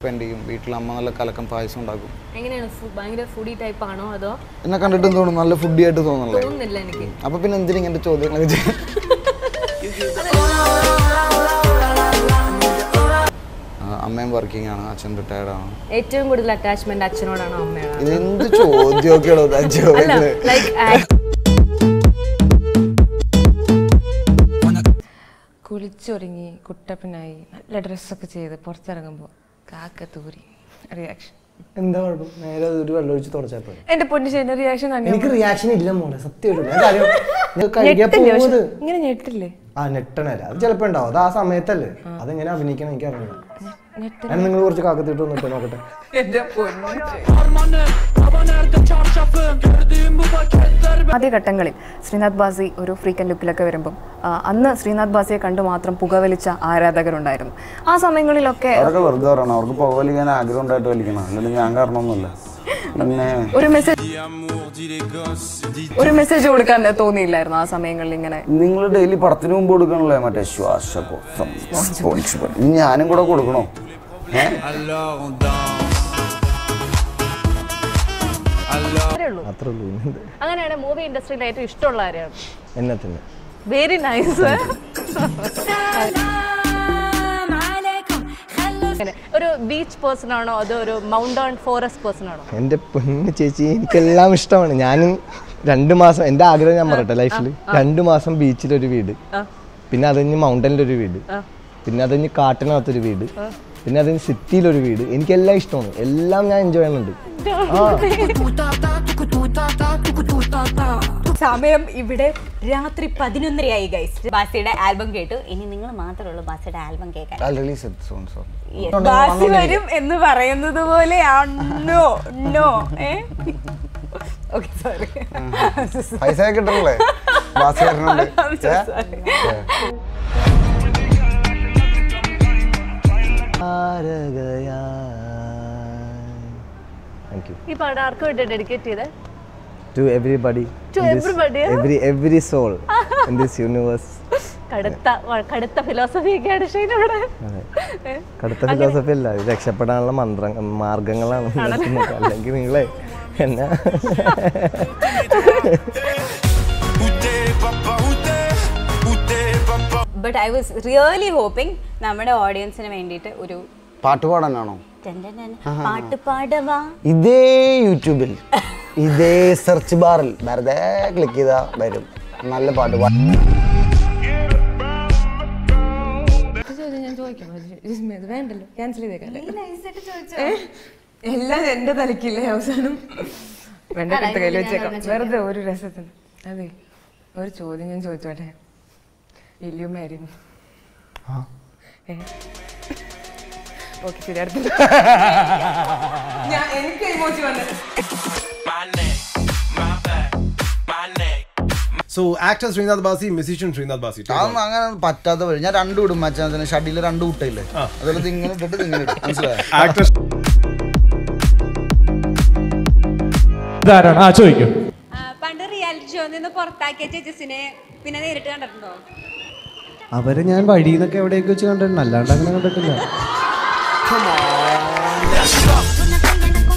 Spend ചെയ്യും വീട്ടിൽ അമ്മ നല്ല കലക്കം പായസം ഉണ്ടാക്കും എങ്ങനെയാണ് ഫു- ഭയങ്കര ഫുഡി ടൈപ്പ് ആണോ അതോ എന്നെ കണ്ടിട്ട് എന്ത് തോന്നുന്നു നല്ല ഫുഡി ആയിട്ട് തോന്നുന്നില്ലേ തോന്നുന്നില്ല എനിക്ക് അപ്പൊ പിന്നെ എന്തിനാ ഇങ്ങനത്തെ ചോദ്യങ്ങളൊക്കെ ചെയ്യാൻ ആ, അമ്മയും വർക്കിംഗ് ആണ് അച്ഛൻ റിട്ടയർഡ് ആണ് ഏറ്റവും കൂടുതൽ അറ്റാച്ച്മെന്റ് അച്ഛനോടാണോ അമ്മയോടാണോ ഇത് എന്ത് ചോദ്യമൊക്കെയാണോ താൻ അല്ല ചോദിക്കുന്നത് ലൈക്ക് കുളിച്ചൊരുങ്ങി കുട്ടപ്പനായി നല്ല ഡ്രസ്സൊക്കെ ചെയ്ത് പുറത്തിറങ്ങുമ്പോൾ കാക്ക തൂരി റിയാക്ഷൻ എന്താ കുഴപ്പം നേരെ ഒരു വെള്ളം ഒഴിച്ച് തുടച്ചപ്പോ എന്റെ പൊന്നിശേന്റെ റിയാക്ഷൻ എനിക്ക് റിയാക്ഷൻ ഇല്ല മോളെ സത്യമായിട്ടും ഞാൻ കാര്യം ഞാൻ കഴിക്കാൻ പോകുന്നത് ഇങ്ങനെ ഞെട്ടില്ലേ ആ നെട്ടണല്ല അത് ചിലപ്പോ ഉണ്ടാവും അത് ആ സമയത്തല്ലേ അതെങ്ങനെ അഭിനയിക്കണം എനിക്ക് അറിയണം ഞാൻ നിങ്ങൾ കുറച്ച് കാക്കത്തിട്ട് വന്നിട്ട് നോക്കട്ടെ എന്റെ പൊന്നു ആദ്യഘട്ടങ്ങളിൽ ശ്രീനാഥ് ബാസി ഒരു ഫ്രീക്കൻ ലുക്കിലൊക്കെ വരുമ്പം ആ, അന്ന് ശ്രീനാഥ് ബാസിയെ കണ്ടു മാത്രം പുകവലിച്ച ആരാധകരുണ്ടായിരുന്നു ആ സമയങ്ങളിലൊക്കെ അവരൊക്കെ വെറുതെ പറയണം അവർക്ക് പുക വലിക്കാൻ ആഗ്രഹം ഉണ്ടായിട്ട് വലിക്കണം അല്ലാണ്ട് ഞാൻ കാരണമൊന്നുമില്ല പിന്നെ ഒരു മെസ്സേജ് ഒരു മെസ്സേജ് കൊടുക്കാൻ തോന്നിയില്ലായിരുന്നു ആ സമയങ്ങളിൽ ഇങ്ങനെ നിങ്ങൾ ഡെയിലി പടത്തിന് മുമ്പ് കൊടുക്കണല്ലേ മറ്റേ ശ്വാസകോശം സ്പോൺസർ ഇനി ഞാനും കൂടെ കൊടുക്കണോ ഏ അത്രേ ഉള്ളൂ ഇന്നെന്ത്? അങ്ങനെയാണ് മൂവി ഇൻഡസ്ട്രിയിൽ ഏറ്റവും ഇഷ്ടമുള്ള ആരെയാണ് എന്നെ തന്നെ വെരി നൈസ് ഒരു ബീച്ച് പേഴ്സൺ ആണോ അതോ ഒരു മൗണ്ടൺ ഫോറസ്റ്റ് പേഴ്സൺ ആണോ എൻ്റെ പൊന്ന് ചേച്ചി എനിക്കെല്ലാം ഇഷ്ടമാണ് ഞാനും രണ്ട് മാസം എൻ്റെ ആഗ്രഹം ഞാൻ പറയട്ടെ ലൈഫിൽ രണ്ട് മാസം ബീച്ചിലൊരു വീട് പിന്നെ അത് കഴിഞ്ഞ് മൗണ്ടനിലൊരു വീട് പിന്നെ അത് കഴിഞ്ഞ് കാട്ടിനകത്തൊരു വീട് പിന്നെ അത് കഴിഞ്ഞ് സിറ്റിയിലൊരു വീട് എനിക്കെല്ലാം ഇഷ്ടമാണ് എല്ലാം ഞാൻ എൻജോയ് ചെയ്യുന്നുണ്ട് സമയം ഇവിടെ രാത്രി പതിനൊന്നരയായി ഗൈസ് ബാസിയുടെ ആൽബം കേട്ടു ഇനി നിങ്ങൾ മാത്രമേ ഉള്ളൂ ബാസിയുടെ ആൽബം കേൾക്കാൻ റിലീസ് സോൺ സോൺ ബാസി വരും എന്ന് പറയുന്നത് പോലെ ആണോ നോ ഏ ഓക്കെ സോറി പൈസ കിട്ടണല്ലേ ബാസ് വരണുണ്ട് താങ്ക് യു ഈ പാട്ട് ആർക്ക് വേണ്ടി ഡെഡിക്കേറ്റ് ചെയ്തേ to everybody To everybody, ah? Every every soul in this universe കടുത്ത വ- കടുത്ത ഫിലോസഫി ഒക്കെയാണ് ഷൈൻ ഇവിടെ ഏ? കടുത്ത ഫിലോസഫി അല്ല ഇത് രക്ഷപ്പെടാനുള്ള മന്ത്ര മാർഗങ്ങളാണ് നോക്കുന്നത്. അല്ലെങ്കിൽ നിങ്ങളെ എന്നാ but I was really hoping നമ്മുടെ ഓഡിയൻസിന് വേണ്ടിയിട്ട് ഒരു പാട്ട് പാടാനാണോ ടൻ ടൻ ടൻ പാട്ട് പാടവാ ഇതേ യൂട്യൂബിൽ ഇതേ സെർച്ച് ബാറിൽ വെറുതെ ക്ലിക്ക് ചെയ്താ വരും നല്ല പാട്ട് പാ- ചോദ്യം ഞാൻ ചോദിക്കാം ജിസ്മി, അത് വേണ്ടല്ലോ ക്യാൻസൽ ചെയ്തേക്കല്ലേ ഏ? എല്ലാം എന്റെ തലക്കില്ലേ അവസാനം വേണ്ട എടുത്ത കയ്യിൽ വെച്ചേക്കാം വെറുതെ ഒരു രസത്തിന് അതെ ഒരു ചോദ്യം ഞാൻ ചോദിച്ചോട്ടെ വില്യു മാരി ഓക്കെ ശരി അടുത്ത ഞാൻ എനിക്ക് ഇമോജി വന്നത് So actor Srinath Basi, musician Srinath Basi. Take അതൊന്നും അങ്ങനെ പറ്റാത്ത വരും ഞാൻ രണ്ടും ഇടും മച്ചാൻ ഷഡിയിൽ രണ്ടും ഇട്ടില്ലേ അതുപോലെ ഇത് ഇങ്ങനെ ഇട്ടിട്ട് ഇത് ഇങ്ങനെ ഇടും മനസ്സിലായോ Actor ഇതാരാണ് ആ ചോദിക്കും പണ്ട് റിയാലിറ്റി ഷോയിൽ നിന്ന് പുറത്താക്കിയ ജഡ്ജസിനെ പിന്നെ നേരിട്ട് കണ്ടിട്ടുണ്ടോ അവരെ ഞാൻ വഴിയിൽ നിന്നൊക്കെ എവിടെയൊക്കെ വെച്ച് കണ്ടിട്ടുണ്ട് അല്ലാണ്ട് അങ്ങനെ കണ്ടിട്ടില്ല